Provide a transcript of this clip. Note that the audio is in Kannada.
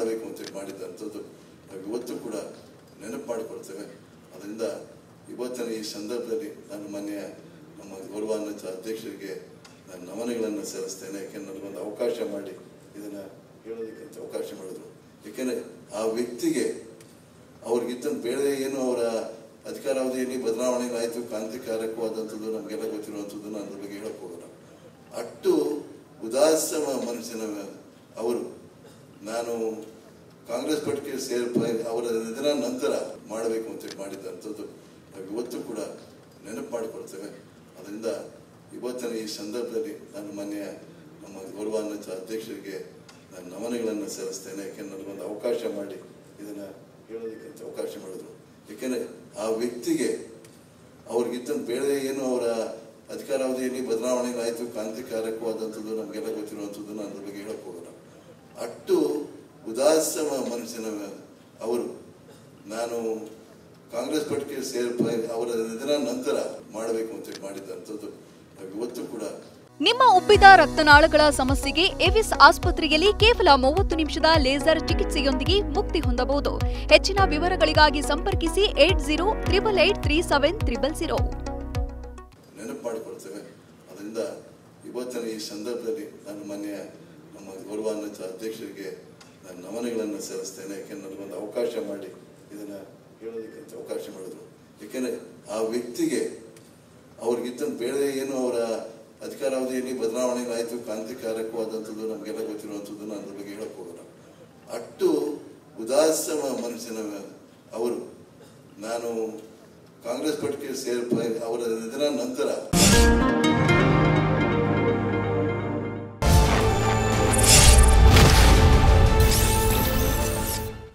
ಮಾಡಬೇಕು ಅಂತೇಳಿ ಮಾಡಿದ್ದಂಥದ್ದು ನಾವು ಇವತ್ತು ಕೂಡ ನೆನಪು ಮಾಡಿಕೊಳ್ತೇವೆ ಅದರಿಂದ ಇವತ್ತಿನ ಈ ಸಂದರ್ಭದಲ್ಲಿ ನಾನು ಮಾನ್ಯ ನಮ್ಮ ಗೌರವಾನ್ವಿತ ಅಧ್ಯಕ್ಷರಿಗೆ ನಾನು ನಮನಗಳನ್ನು ಸಲ್ಲಿಸ್ತೇನೆ ಯಾಕೆಂದ್ರೆ ನನಗೊಂದು ಅವಕಾಶ ಮಾಡಿ ಇದನ್ನು ಹೇಳೋದಕ್ಕೆ ಅಂತ ಅವಕಾಶ ಮಾಡಿದ್ರು ಯಾಕೆಂದರೆ ಆ ವ್ಯಕ್ತಿಗೆ ಅವ್ರಿಗಿದ್ದಂತ ಬೇರೆ ಏನು ಅವರ ಅಧಿಕಾರಾವಧಿಯಲ್ಲಿ ಬದಲಾವಣೆ ಆಯಿತು ಕ್ರಾಂತಿಕಾರಕವಾದಂಥದ್ದು ನಮಗೆಲ್ಲ ಗೊತ್ತಿರುವಂಥದ್ದು ನಾನು ಅದ್ರ ಬಗ್ಗೆ ಹೇಳಕ್ ಹೋಗಲ್ಲ ಅಟ್ಟು ಉದಾಸ ಮನುಷ್ಯನ ಅವರು ನಾನು ಕಾಂಗ್ರೆಸ್ ಪಟ್ಟಿಗೆ ಸೇರ್ ಅವರ ನಿಧನ ನಂತರ ಮಾಡಬೇಕು ಅಂತೇಳಿ ಮಾಡಿದ್ದಂಥದ್ದು ನಾವು ಇವತ್ತು ಕೂಡ ನೆನಪು ಮಾಡಿಕೊಳ್ತೇವೆ ಅದರಿಂದ ಇವತ್ತಿನ ಈ ಸಂದರ್ಭದಲ್ಲಿ ನಾನು ಮಾನ್ಯ ನಮ್ಮ ಗೌರವಾನ್ವಿತ ಅಧ್ಯಕ್ಷರಿಗೆ ನಾನು ನಮನಗಳನ್ನು ಸಲ್ಲಿಸ್ತೇನೆ ಯಾಕೆಂದ್ರೆ ನನಗೊಂದು ಅವಕಾಶ ಮಾಡಿ ಇದನ್ನು ಹೇಳೋದಕ್ಕೆ ಅಂತ ಅವಕಾಶ ಮಾಡಿದ್ರು ಯಾಕೆಂದರೆ ಆ ವ್ಯಕ್ತಿಗೆ ಅವ್ರಿಗಿದ್ದಂತ ಬೇರೆ ಏನು ಅವರ ಅಧಿಕಾರಾವಧಿಯಲ್ಲಿ ಬದಲಾವಣೆ ಆಯಿತು ಕ್ರಾಂತಿಕಾರಕವಾದಂಥದ್ದು ನಮಗೆಲ್ಲ ಗೊತ್ತಿರುವಂಥದ್ದು ನಾನು ಅದ್ರ ಬಗ್ಗೆ ಹೇಳಕ್ ಹೋಗಲ್ಲ ಅಟ್ಟು ಉದಾಸ ಮನುಷ್ಯನ ಅವರು ನಾನು ಕಾಂಗ್ರೆಸ್ ಪಟ್ಟಿಗೆ ಸೇರ್ ಅವರ ನಿಧನ ನಂತರ ಮಾಡಬೇಕು ಅಂತೇಳಿ ಮಾಡಿದ್ದಂಥದ್ದು ನಾವು ಇವತ್ತು ಕೂಡ ನಿಮ್ಮ ಉಬ್ಬಿದ ರಕ್ತನಾಳಗಳ ಸಮಸ್ಯೆಗೆ ಎವಿಸ್ ಆಸ್ಪತ್ರೆಯಲ್ಲಿ ಕೇವಲ ಮೂವತ್ತು ನಿಮಿಷದ ಲೇಸರ್ ಚಿಕಿತ್ಸೆಯೊಂದಿಗೆ ಮುಕ್ತಿ ಹೊಂದಬಹುದು ಹೆಚ್ಚಿನ ವಿವರಗಳಿಗಾಗಿ ಸಂಪರ್ಕಿಸಿ eight zero triple eight three seven triple zero ನೆನಪು ಮಾಡಿಕೊಳ್ತೇವೆ ಅದರಿಂದ ಇವತ್ತಿನ ಈ ಸಂದರ್ಭದಲ್ಲಿ ನಾನು ಮಾನ್ಯ ನಮ್ಮ ಗೌರವಾನ್ವಿತ ಅಧ್ಯಕ್ಷರಿಗೆ ನಾನು ನಮನಗಳನ್ನು ಸಲ್ಲಿಸ್ತೇನೆ ಯಾಕೆಂದ್ರೆ ನನಗೊಂದು ಅವಕಾಶ ಮಾಡಿ ಇದನ್ನು ಹೇಳೋದಕ್ಕೆ ಅಂತ ಅವಕಾಶ ಮಾಡಿದ್ರು ಯಾಕೆಂದರೆ ಆ ವ್ಯಕ್ತಿಗೆ ಅವ್ರಿಗಿದ್ದಂತ ಬೇರೆ ಏನು ಅವರ ಅಧಿಕಾರಾವಧಿಯಲ್ಲಿ ಬದಲಾವಣೆ ಆಯಿತು ಕ್ರಾಂತಿಕಾರಕವಾದಂಥದ್ದು ನಮಗೆಲ್ಲ ಗೊತ್ತಿರುವಂಥದ್ದು ನಾನು ಅದ್ರ ಬಗ್ಗೆ ಹೇಳಕ್ ಹೋಗಲ್ಲ ಅಟ್ಟು ಉದಾಸ ಮನುಷ್ಯನ ಅವರು ನಾನು ಕಾಂಗ್ರೆಸ್ ಪಟ್ಟಿಗೆ ಸೇರ್ ಅವರ ನಿಧನ ನಂತರ